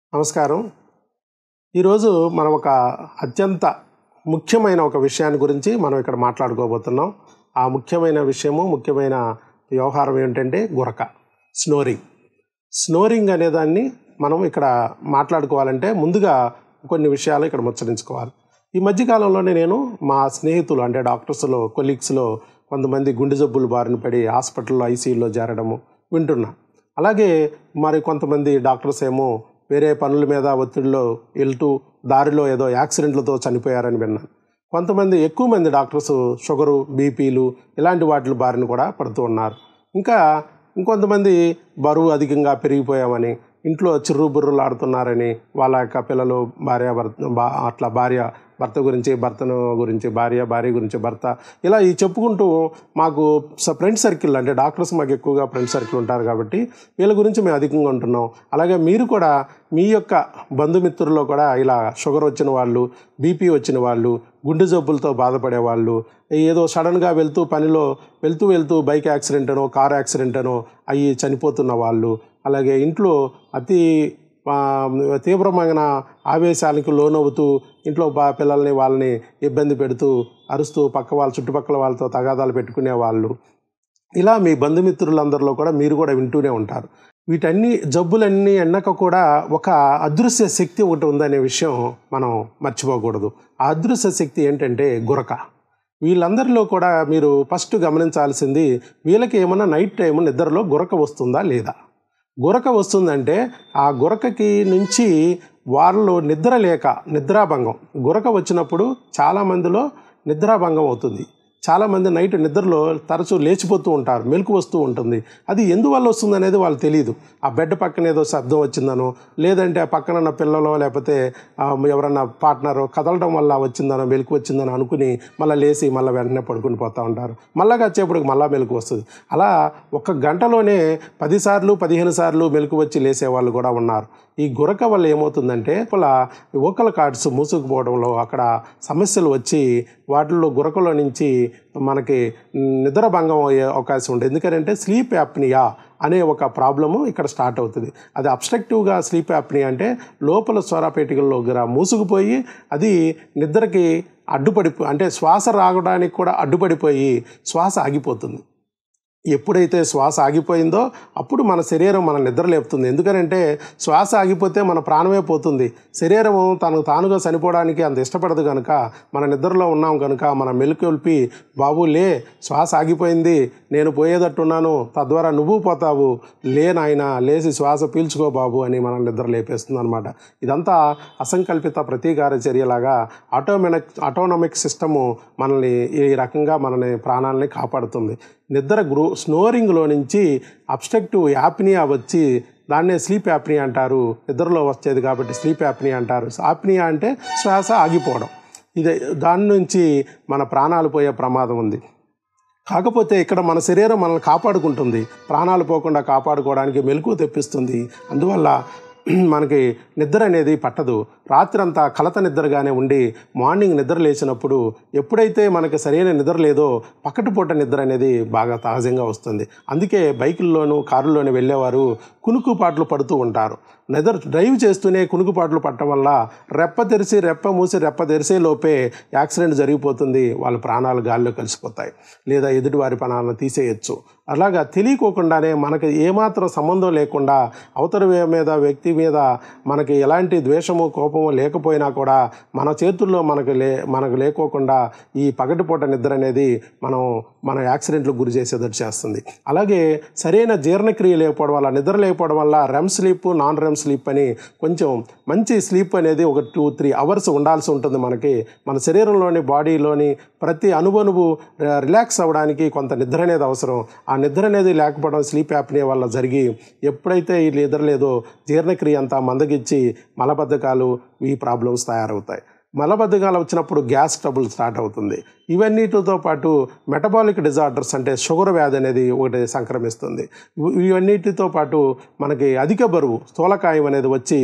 నమస్కారం ఈరోజు మనం ఒక అత్యంత ముఖ్యమైన ఒక విషయాన్ని గురించి మనం ఇక్కడ మాట్లాడుకోబోతున్నాం ఆ ముఖ్యమైన విషయము ముఖ్యమైన వ్యవహారం ఏంటంటే గురక స్నోరింగ్ స్నోరింగ్ అనే దాన్ని మనం ఇక్కడ మాట్లాడుకోవాలంటే ముందుగా కొన్ని విషయాలు ఇక్కడ ముచ్చరించుకోవాలి ఈ మధ్యకాలంలోనే నేను మా స్నేహితులు అంటే డాక్టర్స్లో కొలీగ్స్లో కొంతమంది గుండె జబ్బులు బారిన పడి హాస్పిటల్లో ఐసీయూలో చేరడము వింటున్నా అలాగే మరి కొంతమంది డాక్టర్స్ ఏమో వేరే పనుల మీద ఒత్తిడిలో వెళ్తూ దారిలో ఏదో యాక్సిడెంట్లతో చనిపోయారని విన్నాను కొంతమంది ఎక్కువ మంది డాక్టర్స్ షుగరు బీపీలు ఇలాంటి వాటి బారిన కూడా పడుతూ ఉన్నారు ఇంకా ఇంకొంతమంది బరువు అధికంగా పెరిగిపోయామని ఇంట్లో చిర్రు బుర్రులు ఆడుతున్నారని వాళ్ళ యొక్క పిల్లలు భార్య భర్త బా అట్లా భార్య భర్త గురించి భర్తను గురించి భార్య భార్య గురించి భర్త ఇలా ఈ చెప్పుకుంటూ మాకు ఫ్రెండ్ సర్కిల్ అంటే డాక్టర్స్ మాకు ఎక్కువగా ఫ్రెండ్ సర్కిల్ ఉంటారు కాబట్టి వీళ్ళ గురించి మేము అధికంగా ఉంటున్నాం అలాగే మీరు కూడా మీ యొక్క బంధుమిత్రుల్లో కూడా ఇలా షుగర్ వచ్చిన వాళ్ళు బీపీ వచ్చిన వాళ్ళు గుండె జబ్బులతో బాధపడే వాళ్ళు ఏదో సడన్గా వెళ్తూ పనిలో వెళ్తూ వెళ్తూ బైక్ యాక్సిడెంట్ అనో కార్ యాక్సిడెంట్ అనో అయ్యి చనిపోతున్న వాళ్ళు అలాగే ఇంట్లో అతి ఆ, తీవ్రమైన ఆవేశాలకు లోనవుతూ ఇంట్లో బా పిల్లల్ని వాళ్ళని ఇబ్బంది పెడుతూ అరుస్తూ పక్క వాళ్ళ చుట్టుపక్కల వాళ్ళతో తగాదాలు పెట్టుకునే వాళ్ళు ఇలా మీ బంధుమిత్రులందరిలో కూడా మీరు కూడా వింటూనే ఉంటారు వీటన్ని జబ్బులన్నీ ఎన్నక కూడా ఒక అదృశ్య శక్తి ఒకటి ఉందనే విషయం మనం మర్చిపోకూడదు ఆ అదృశ్య శక్తి ఏంటంటే గురక వీళ్ళందరిలో కూడా మీరు ఫస్ట్ గమనించాల్సింది వీళ్ళకి ఏమైనా నైట్ టైం నిద్రలో గురక వస్తుందా లేదా గురక వస్తుందంటే ఆ గురకకి నుంచి వాళ్ళలో నిద్ర లేక నిద్రాభంగం గురక వచ్చినప్పుడు చాలామందిలో నిద్రాభంగం అవుతుంది చాలామంది నైట్ నిద్రలో తరచూ లేచిపోతూ ఉంటారు మెలకు వస్తూ ఉంటుంది అది ఎందువల్ల వస్తుంది అనేది వాళ్ళు తెలియదు ఆ బెడ్ పక్కన ఏదో శబ్దం వచ్చిందనో లేదంటే ఆ పక్కన ఉన్న పిల్లలో లేకపోతే ఆ, ఎవరన్నా పార్ట్నర్ కదలడం వల్ల వచ్చిందనో మెలకు వచ్చిందనో అనుకుని మళ్ళీ లేచి మళ్ళీ వెంటనే పడుకుని పోతూ ఉంటారు మళ్ళా వచ్చేప్పటికి మళ్ళీ మెలకు వస్తుంది అలా ఒక గంటలోనే పదిసార్లు పదిహేను సార్లు మెలకు వచ్చి లేసే వాళ్ళు కూడా ఉన్నారు ఈ గురక వల్ల ఏమవుతుందంటే వాళ్ళ ఓకల్ కార్డ్స్ మూసుకుపోవడంలో అక్కడ సమస్యలు వచ్చి వాటిల్లో గురకలో నుంచి మనకి నిద్ర భంగం అయ్యే అవకాశం ఉంటుంది ఎందుకంటే స్లీప్ యాప్నియా అనే ఒక ప్రాబ్లము ఇక్కడ స్టార్ట్ అవుతుంది అది అబ్స్ట్రక్టివ్గా స్లీప్ యాప్నియా అంటే లోపల స్వరపేటికల్లో గర మూసుకుపోయి అది నిద్రకి అడ్డుపడి అంటే శ్వాస రాగడానికి కూడా అడ్డుపడిపోయి శ్వాస ఆగిపోతుంది ఎప్పుడైతే శ్వాస ఆగిపోయిందో అప్పుడు మన శరీరం మన నిద్ర లేపుతుంది ఎందుకనంటే శ్వాస ఆగిపోతే మన ప్రాణమే పోతుంది శరీరం తనకు తానుగా చనిపోవడానికి అంత ఇష్టపడదు కనుక మన నిద్రలో ఉన్నాం కనుక మన మెలుకొల్పి బాబు లే శ్వాస ఆగిపోయింది నేను పోయేటట్టున్నాను తద్వారా నువ్వు పోతావు లే నాయన లేచి శ్వాస పీల్చుకో బాబు అని మన నిద్ర లేపేస్తుంది అనమాట ఇదంతా అసంకల్పిత ప్రతీకార చర్యలాగా ఆటోమెనిక్ ఆటోనమిక్ సిస్టము మనల్ని ఈ రకంగా మనని ప్రాణాలని కాపాడుతుంది నిద్ర గ్రూ స్నోరింగ్లో నుంచి అబ్స్ట్రక్టివ్ యాప్నియా వచ్చి దాన్నే స్లీప్ యాప్నియా అంటారు నిద్రలో వచ్చేది కాబట్టి స్లీప్ యాప్నియా అంటారు ఆప్నియా అంటే శ్వాస ఆగిపోవడం ఇది దాని నుంచి మన ప్రాణాలు పోయే ప్రమాదం ఉంది కాకపోతే ఇక్కడ మన శరీరం మనల్ని కాపాడుకుంటుంది ప్రాణాలు పోకుండా కాపాడుకోవడానికి మెలకు తెప్పిస్తుంది అందువల్ల మనకి నిద్ర అనేది పట్టదు రాత్రంతా కలత నిద్రగానే ఉండి మార్నింగ్ నిద్ర లేచినప్పుడు ఎప్పుడైతే మనకి సరైన నిద్ర లేదో పక్కటిపూట నిద్ర అనేది బాగా సహజంగా వస్తుంది అందుకే బైకుల్లోనూ కారుల్లోనూ వెళ్ళేవారు కునుకుపాట్లు పడుతూ ఉంటారు నిద్ర డ్రైవ్ చేస్తూనే కునుకుపాట్లు పట్టడం వల్ల రెప్ప తెరిచి రెప్ప మూసి రెప్ప తెరిసే లోపే యాక్సిడెంట్ జరిగిపోతుంది వాళ్ళ ప్రాణాలు గాల్లో కలిసిపోతాయి లేదా ఎదుటివారి ప్రాణాలను తీసేయచ్చు అలాగా తెలియకోకుండానే మనకి ఏమాత్రం సంబంధం లేకుండా అవతల వే- మీద వ్యక్తి మీద మనకి ఎలాంటి ద్వేషము కోపము లేకపోయినా కూడా మన చేతుల్లో మనకు లే మనకు లేకోకుండా ఈ పగటిపూట నిద్ర అనేది మనం మన యాక్సిడెంట్లకు గురి చేసేటట్టు చేస్తుంది అలాగే సరైన జీర్ణక్రియ లేకపోవడం వల్ల నిద్ర లేకపోవడం వల్ల REM sleep non REM sleep అని కొంచెం మంచి స్లీప్ అనేది ఒక టూ త్రీ అవర్స్ ఉండాల్సి ఉంటుంది మనకి మన శరీరంలోని బాడీలోని ప్రతి అణువణువు రిలాక్స్ అవ్వడానికి కొంత నిద్ర అనేది అవసరం ఆ నిద్ర అనేది లేకపోవడం స్లీప్ యాప్నియా వల్ల జరిగి ఎప్పుడైతే ఈ నిద్ర లేదో జీర్ణక్రియ అంతా మందగిచ్చి మలబద్ధకాలు ఈ ప్రాబ్లమ్స్ తయారవుతాయి మలబద్ధకాలు వచ్చినప్పుడు గ్యాస్ ట్రబుల్ స్టార్ట్ అవుతుంది ఇవన్నిటితో పాటు మెటబాలిక్ డిజార్డర్స్ అంటే షుగర్ వ్యాధి అనేది ఒకటి సంక్రమిస్తుంది ఇవి- ఇవన్నిటితో పాటు మనకి అధిక బరువు స్థూలకాయం అనేది వచ్చి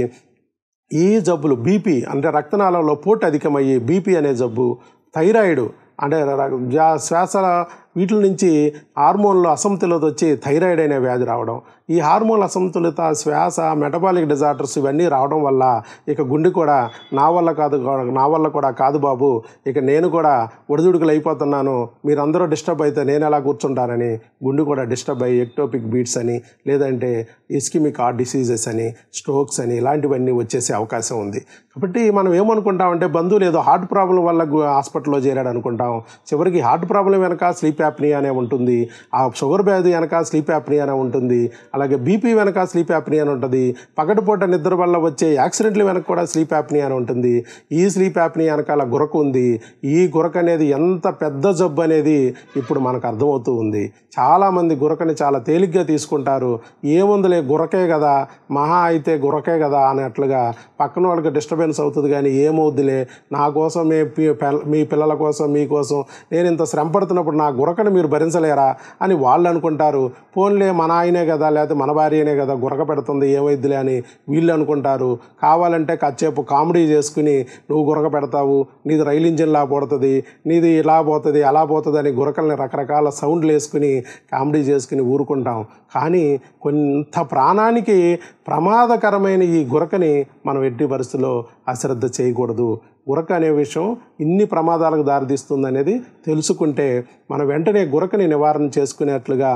ఈ జబ్బులు బీపీ అంటే రక్తనాళంలో పోటు అధికమయ్యి బీపీ అనే జబ్బు థైరాయిడ్ అంటే ర- ర- జా- శ్వాస వీటి నుంచి హార్మోన్లు అసమతులత వచ్చి థైరాయిడ్ అనే వ్యాధి రావడం ఈ హార్మోన్ అసమతులిత శ్వాస మెటబాలిక్ డిజార్డర్స్ ఇవన్నీ రావడం వల్ల ఇక గుండె కూడా నా వల్ల కాదు నా వల్ల కూడా కాదు బాబు ఇక నేను కూడా ఒడిదుడుకులు అయిపోతున్నాను మీరందరూ డిస్టర్బ్ అయితే నేను ఎలా కూర్చుంటానని గుండె కూడా డిస్టర్బ్ అయ్యి ఎక్టోపిక్ బీట్స్ అని లేదంటే ఇస్కిమిక్ హార్ట్ డిసీజెస్ అని స్ట్రోక్స్ అని ఇలాంటివన్నీ వచ్చేసే అవకాశం ఉంది కాబట్టి మనం ఏమనుకుంటామంటే బంధువులు ఏదో హార్ట్ ప్రాబ్లం వల్ల గు- హాస్పిటల్లో చేరాడు అనుకుంటాం చివరికి హార్ట్ ప్రాబ్లం వెనక స్లీప్ యాప్నియా అనే ఉంటుంది ఆ షుగర్ వ్యాధి వెనక స్లీప్ యాప్నియా అనే ఉంటుంది అలాగే బీపీ వెనక స్లీప్ యాప్నియా అని ఉంటుంది పగటిపూట నిద్ర వల్ల వచ్చే యాక్సిడెంట్ల వెనక కూడా స్లీప్ యాప్నియా అని ఉంటుంది ఈ స్లీప్ యాప్నియా వెనకాల గురక ఉంది ఈ గురక అనేది ఎంత పెద్ద జబ్బు అనేది ఇప్పుడు మనకు అర్థమవుతూ ఉంది చాలామంది గురకని చాలా తేలిగ్గా తీసుకుంటారు ఏముందిలే గురకే కదా మహా అయితే గురకే కదా అన్నట్లుగా పక్కన వాళ్ళకి డిస్టర్బెన్స్ అవుతుంది కానీ ఏమవుద్దిలే నా కోసం మీ పి- పిల్ల- మీ పిల్లల కోసం మీకోసం నేను ఇంత శ్రమ పడుతున్నప్పుడు నా గురకని మీరు భరించలేరా అని వాళ్ళు అనుకుంటారు పోన్లే మన ఆయనే కదా లేకపోతే మన భార్యనే కదా గురక పెడుతుంది ఏమైద్దిలే అని వీళ్ళు అనుకుంటారు కావాలంటే కాసేపు కామెడీ చేసుకుని నువ్వు గురక పెడతావు నీది రైలు ఇంజిన్ లా పోతుంది నీది ఇలా పోతుంది అలా పోతుంది అని గురకల్ని రకరకాల సౌండ్లు వేసుకుని కామెడీ చేసుకుని ఊరుకుంటాం కానీ కొంత ప్రాణానికి ప్రమాదకరమైన ఈ గురకని మనం ఎట్టి పరిస్థితుల్లో అశ్రద్ధ చేయకూడదు గురక అనే విషయం ఇన్ని ప్రమాదాలకు దారితీస్తుంది అనేది తెలుసుకుంటే మనం వెంటనే గురకని నివారణ చేసుకునేట్లుగా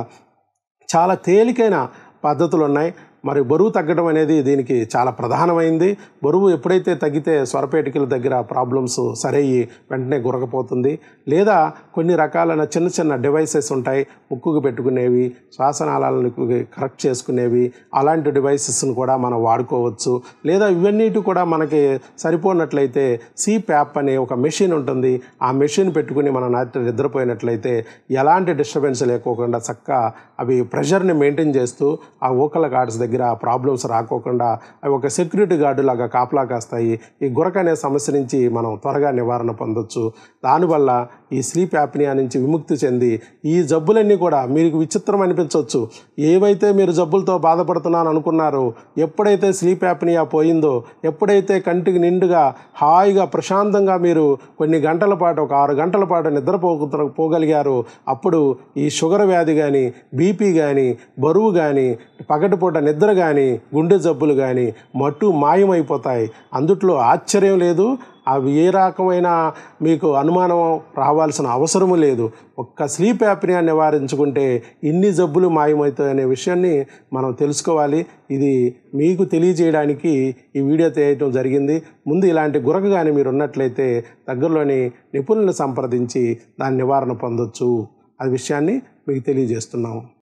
చాలా తేలికైన పద్ధతులు ఉన్నాయి మరి బరువు తగ్గడం అనేది దీనికి చాలా ప్రధానమైంది బరువు ఎప్పుడైతే తగ్గితే స్వరపేటికల దగ్గర ప్రాబ్లమ్స్ సరయ్యి వెంటనే గురకపోతుంది లేదా కొన్ని రకాలైన చిన్న చిన్న డివైసెస్ ఉంటాయి ముక్కుకు పెట్టుకునేవి శ్వాసనాళాలను కరెక్ట్ చేసుకునేవి అలాంటి డివైసెస్ను కూడా మనం వాడుకోవచ్చు లేదా ఇవన్నిటి కూడా మనకి సరిపోనట్లయితే సి ప్యాప్ అనే ఒక మెషిన్ ఉంటుంది ఆ మెషిన్ పెట్టుకుని మనం రాత్రి నిద్రపోయినట్లయితే ఎలాంటి డిస్టర్బెన్స్ లేకోకుండా చక్కగా అవి ప్రెషర్ని మెయింటైన్ చేస్తూ ఆ ఓకల గార్డ్స్ దగ్గర ప్రాబ్లమ్స్ రాకోకుండా అవి ఒక సెక్యూరిటీ గార్డు లాగా కాపలా కాస్తాయి ఈ గురక అనే సమస్య నుంచి మనం త్వరగా నివారణ పొందొచ్చు దానివల్ల ఈ స్లీప్ యాప్నియా నుంచి విముక్తి చెంది ఈ జబ్బులన్నీ కూడా మీకు విచిత్రం అనిపించవచ్చు ఏవైతే మీరు జబ్బులతో బాధపడుతున్నాను అనుకున్నారో ఎప్పుడైతే స్లీప్ యాప్నియా పోయిందో ఎప్పుడైతే కంటికి నిండుగా హాయిగా ప్రశాంతంగా మీరు కొన్ని గంటల పాటు ఒక ఆరు గంటల పాటు నిద్రపో పోగలిగారు అప్పుడు ఈ షుగర్ వ్యాధి కానీ బీపీ కానీ బరువు కానీ పగటిపూట నిద్ర కానీ గుండె జబ్బులు కానీ మట్టు మాయమైపోతాయి అందుట్లో ఆశ్చర్యం లేదు అవి ఏ రకమైన మీకు అనుమానం రావాల్సిన అవసరము లేదు ఒక్క స్లీప్ యాప్నియా నివారించుకుంటే ఇన్ని జబ్బులు మాయమవుతాయి అనే విషయాన్ని మనం తెలుసుకోవాలి ఇది మీకు తెలియజేయడానికి ఈ వీడియో చేయటం జరిగింది ముందు ఇలాంటి గురక కానీ మీరు ఉన్నట్లయితే దగ్గరలోని నిపుణులను సంప్రదించి దాని నివారణ పొందొచ్చు ఆ విషయాన్ని మీకు తెలియజేస్తున్నాము